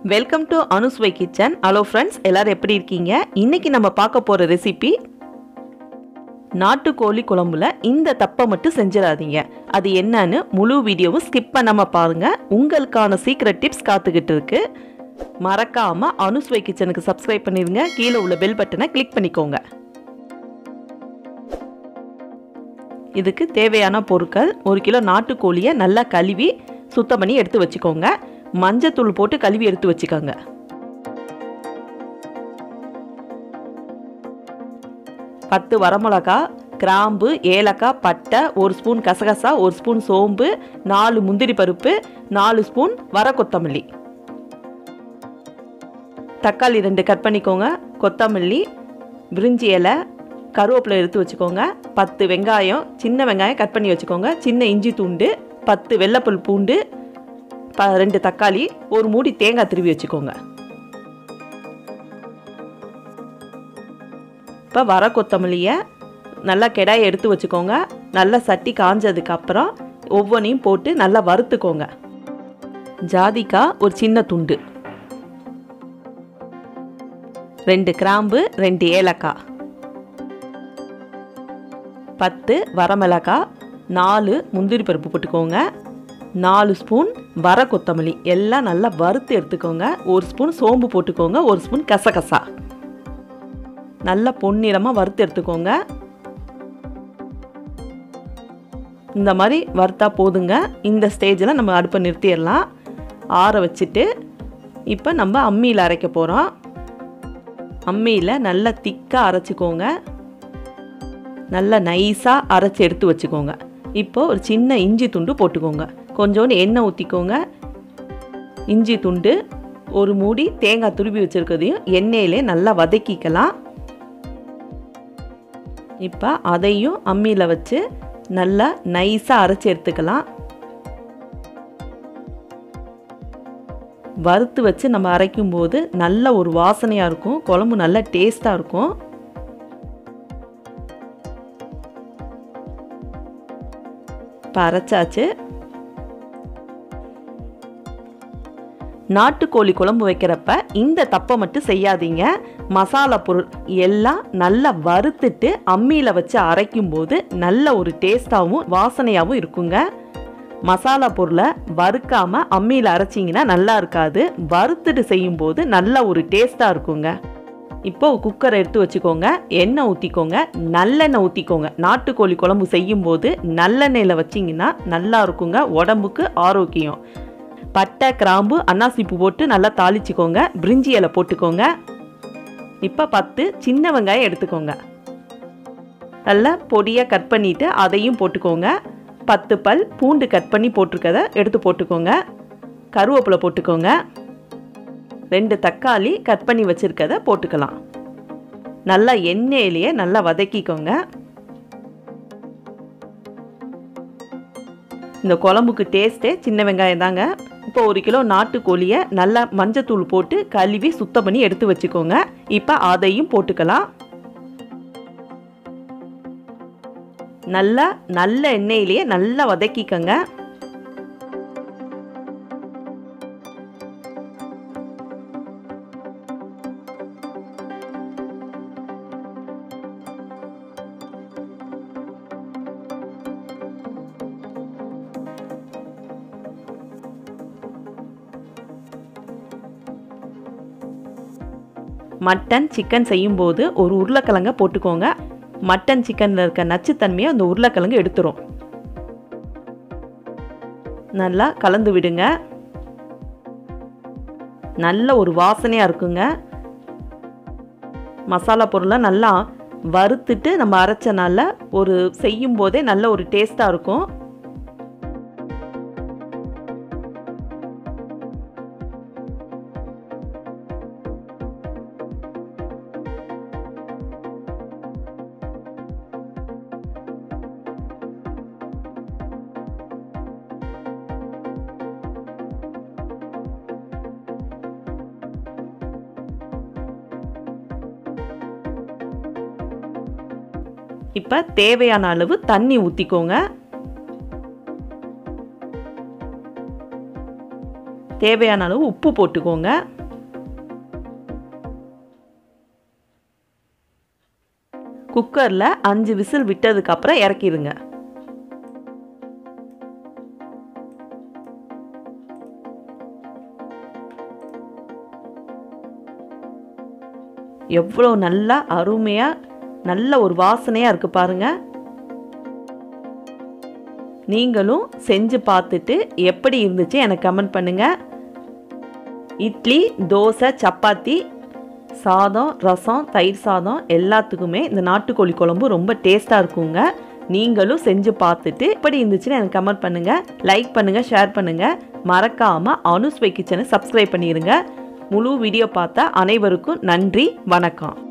welcome to அனுஸ்வை kitchen hello friends எல்லாரும் எப்படி இருக்கீங்க இன்னைக்கு நம்ம பார்க்க போகிற ரெசிபி நாட்டுக்கோழி குழம்புல இந்த தப்பை மட்டும் செஞ்சிடாதீங்க அது என்னன்னு முழு வீடியோவும் ஸ்கிப் பண்ணாம பாருங்க உங்களுக்கான சீக்ரெட் டிப்ஸ் காத்துக்கிட்டு இருக்கு மறக்காம அனுஸ்வை கிச்சனுக்கு சப்ஸ்கிரைப் பண்ணிருங்க கீழே உள்ள பெல் பட்டனை கிளிக் பண்ணிக்கோங்க இதுக்கு தேவையான பொருட்கள் ஒரு கிலோ நாட்டுக்கோழியை நல்லா கழுவி சுத்தம் பண்ணி எடுத்து வச்சுக்கோங்க மஞ்சத்தூள் போட்டு கழுவி எடுத்து வச்சுக்கோங்க பத்து வரமிளகா கிராம்பு ஏலக்காய் பட்டை ஒரு ஸ்பூன் கசகசா ஒரு ஸ்பூன் சோம்பு நாலு முந்திரி பருப்பு நாலு ஸ்பூன் வர கொத்தமல்லி தக்காளி ரெண்டு கட் பண்ணிக்கோங்க கொத்தமல்லி பிரிஞ்சி இலை கருவேப்பிலை எடுத்து வச்சுக்கோங்க பத்து வெங்காயம் சின்ன வெங்காயம் கட் பண்ணி வச்சுக்கோங்க சின்ன இஞ்சி துண்டு பத்து வெள்ளைப்புல் பூண்டு ப ரெண்டு தக்காளி ஒரு மூடி தேங்காய் திருவி வச்சுக்கோங்க இப்போ வர கொத்தமல்லியை நல்லா கெடாயை எடுத்து வச்சுக்கோங்க நல்லா சட்டி காஞ்சதுக்கு அப்புறம் ஒவ்வொன்றையும் போட்டு நல்லா வறுத்துக்கோங்க ஜாதிக்காய் ஒரு சின்ன துண்டு ரெண்டு கிராம்பு ரெண்டு ஏலக்காய் பத்து வரமிளகாய் நாலு முந்திரி பருப்பு போட்டுக்கோங்க நாலு ஸ்பூன் வர கொத்தமல்லி எல்லாம் நல்லா வறுத்து எடுத்துக்கோங்க ஒரு ஸ்பூன் சோம்பு போட்டுக்கோங்க ஒரு ஸ்பூன் கசகசா நல்லா பொன்னிறமாக வறுத்து எடுத்துக்கோங்க இந்த மாதிரி வறுத்தா போதுங்க இந்த ஸ்டேஜில் நம்ம அடுப்பை நிறுத்திடலாம் ஆற வச்சுட்டு இப்போ நம்ம அம்மியில் அரைக்க போகிறோம் அம்மியில் நல்லா திக்காக அரைச்சிக்கோங்க நல்லா நைஸாக அரைச்சி எடுத்து வச்சுக்கோங்க இப்போ ஒரு சின்ன இஞ்சி துண்டு போட்டுக்கோங்க கொஞ்சோண்டு எண்ணெய் ஊற்றிக்கோங்க இஞ்சி துண்டு ஒரு மூடி தேங்காய் துருவி வச்சுருக்கிறதையும் எண்ணெயிலே நல்லா வதக்கிக்கலாம் இப்போ அதையும் அம்மியில் வச்சு நல்லா நைஸாக அரைச்சி எடுத்துக்கலாம் வறுத்து வச்சு நம்ம அரைக்கும் போது நல்ல ஒரு வாசனையாக இருக்கும் குழம்பு நல்ல டேஸ்ட்டாக இருக்கும் இப்போ அரைச்சாச்சு நாட்டுக்கோழி குழம்பு வைக்கிறப்ப இந்த தப்பை மட்டும் செய்யாதீங்க மசாலா பொருள் எல்லாம் நல்லா வறுத்துட்டு அம்மியில் வச்சு அரைக்கும் போது நல்ல ஒரு டேஸ்ட்டாகவும் வாசனையாகவும் இருக்குங்க மசாலா பொருளை வறுக்காமல் அம்மியில் அரைச்சிங்கன்னா நல்லா இருக்காது வறுத்துட்டு செய்யும்போது நல்ல ஒரு டேஸ்ட்டாக இருக்குங்க இப்போ குக்கரை எடுத்து வச்சுக்கோங்க எண்ணெய் ஊற்றிக்கோங்க நல்லெண்ணெய் ஊற்றிக்கோங்க நாட்டுக்கோழி குழம்பு செய்யும்போது நல்லெண்ணெயில் வச்சிங்கன்னா நல்லா இருக்குங்க உடம்புக்கு ஆரோக்கியம் பட்டை கிராம்பு அன்னாசிப்பு போட்டு நல்லா தாளிச்சிக்கோங்க பிரிஞ்சி இலை போட்டுக்கோங்க இப்போ பத்து சின்ன வெங்காயம் எடுத்துக்கோங்க நல்லா பொடியாக கட் பண்ணிவிட்டு அதையும் போட்டுக்கோங்க பத்து பல் பூண்டு கட் பண்ணி போட்டிருக்கத எடுத்து போட்டுக்கோங்க கருவேப்பிலை போட்டுக்கோங்க ரெண்டு தக்காளி கட் பண்ணி வச்சுருக்கத போட்டுக்கலாம் நல்லா எண்ணெயிலேயே நல்லா வதக்கிக்கோங்க இந்த குழம்புக்கு டேஸ்ட்டே சின்ன வெங்காயம் தாங்க இப்போ ஒரு கிலோ நாட்டுக்கோழியை நல்லா மஞ்சத்தூள் போட்டு கழுவி சுத்தம் பண்ணி எடுத்து வச்சுக்கோங்க இப்போ அதையும் போட்டுக்கலாம் நல்லா நல்ல எண்ணெயிலேயே நல்லா வதக்கிக்கங்க மட்டன் சிக்கன் செய்யும்போது ஒரு உருளைக்கிழங்க போட்டுக்கோங்க மட்டன் சிக்கனில் இருக்க நச்சுத்தன்மையை அந்த உருளைக்கிழங்கு எடுத்துரும் நல்லா கலந்து விடுங்க நல்ல ஒரு வாசனையாக இருக்குங்க மசாலா பொருளை நல்லா வறுத்துட்டு நம்ம அரைச்சனால ஒரு செய்யும் போதே நல்ல ஒரு டேஸ்ட்டாக இருக்கும் இப்போ தேவையான அளவு தண்ணி ஊற்றிக்கோங்க தேவையான அளவு உப்பு போட்டுக்கோங்க குக்கரில் அஞ்சு விசில் விட்டதுக்கப்புறம் இறக்கிடுங்க எவ்வளோ நல்லா அருமையாக நல்ல ஒரு வாசனையாக இருக்குது பாருங்கள் நீங்களும் செஞ்சு பார்த்துட்டு எப்படி இருந்துச்சு எனக்கு கமெண்ட் பண்ணுங்கள் இட்லி தோசை சப்பாத்தி சாதம் ரசம் தயிர் சாதம் எல்லாத்துக்குமே இந்த நாட்டுக்கோழி குழம்பு ரொம்ப டேஸ்ட்டாக இருக்குங்க நீங்களும் செஞ்சு பார்த்துட்டு எப்படி இருந்துச்சுன்னு எனக்கு கமெண்ட் பண்ணுங்கள் லைக் பண்ணுங்கள் ஷேர் பண்ணுங்கள் மறக்காமல் அனுஸ்வை கிச்சனை சப்ஸ்கிரைப் பண்ணிடுங்க முழு வீடியோ பார்த்த அனைவருக்கும் நன்றி வணக்கம்